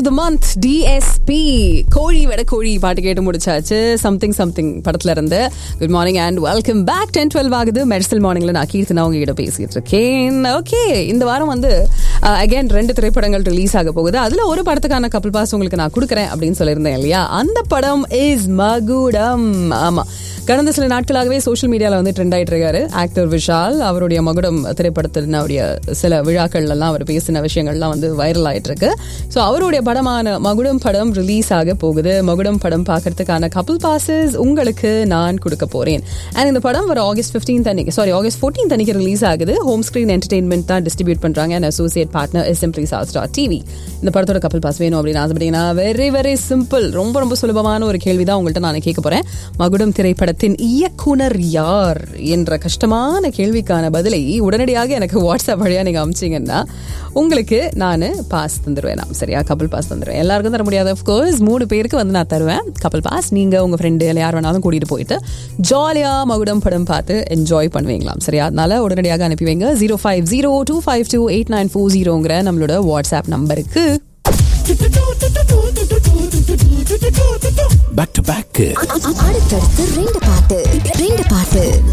of the month DSP கோழி விட கோழி பாட்டு கேட்டு முடிச்சாச்சு சம்திங் சம்திங் படத்துல இருந்து good morning and welcome back ten twelve ஆகுது மெடிசல் மார்னிங்ல நான் கீர்த்தனா உங்ககிட்ட பேசிட்டு இருக்கேன் ஓகே இந்த வாரம் வந்து அகைன் ரெண்டு திரைப்படங்கள் ரிலீஸ் ஆக போகுது அதுல ஒரு படத்துக்கான கப்பல் பாஸ் உங்களுக்கு நான் கொடுக்குறேன் அப்படின்னு சொல்லியிருந்தேன் இல்லையா அந்த படம் இஸ் மகுடம் ஆமா கடந்த சில நாட்களாகவே சோஷியல் மீடியாவில் வந்து ட்ரெண்ட் ஆயிட்டு இருக்காரு ஆக்டர் விஷால் அவருடைய மகுடம் திரைப்படத்தினுடைய சில விழாக்கள்லாம் அவர் பேசின விஷயங்கள்லாம் வந்து வைரல் ஆயிட்டு இருக்கு ஸோ அவருடைய படமான மகுடம் படம் ரிலீஸ் ஆக போகுது மகுடம் படம் பார்க்கறதுக்கான கப்பல் பாசஸ் உங்களுக்கு நான் கொடுக்க போறேன் அண்ட் இந்த படம் வர ஆகஸ்ட் ஃபிஃப்டீன் அன்னைக்கு சாரி ஆகஸ்ட் ஃபோர்டீன் அன்னைக்கு ரிலீஸ் ஆகுது ஹோம் ஸ்கிரீன் என்டர்டைன்மெண்ட் தான் டிஸ்ட்ரிபியூட் பண்றாங்க and associate partner S M sas dot TV இந்த படத்தோட கப்பல் பாஸ் வேணும் அப்படின்னு ஆசைப்பட்டீங்கன்னா வெரி வெரி சிம்பிள் ரொம்ப ரொம்ப சுலபமான ஒரு கேள்வி தான் உங்கள்கிட்ட நான் கேட்க போறேன் மகுடம் திரைப்படத்தின் இயக்குனர் யார் என்ற கஷ்டமான கேள்விக்கான பதிலை உடனடியாக எனக்கு வாட்ஸ்அப் வழியா நீங்க அமிச்சிங்கன்னா உங்களுக்கு நான் பாஸ் தந்துடுவேன் நான் சரியா கப்பல் பாஸ் தந்துடுவேன் எல்லாருக்கும் தர முடியாது கோர்ஸ் மூணு பேருக்கு வந்து நான் தருவேன் கப்பல் பாஸ் நீங்க உங்க ஃப்ரெண்டு இல்லை யார் வேணாலும் கூட்டிட்டு போயிட்டு ஜாலியா மகுடம் படம் பார்த்து என்ஜாய் பண்ணுவீங்களாம் சரியா அதனால உடனடியாக அனுப்பி வைங்க zero five zero two five two eight nine four ஜீரோங்கிற நம்மளோட வாட்ஸ்அப் நம்பருக்கு பேக் டு பேக் அடுத்தடுத்து ரெண்டு பாட்டு ரெண்டு பாட்டு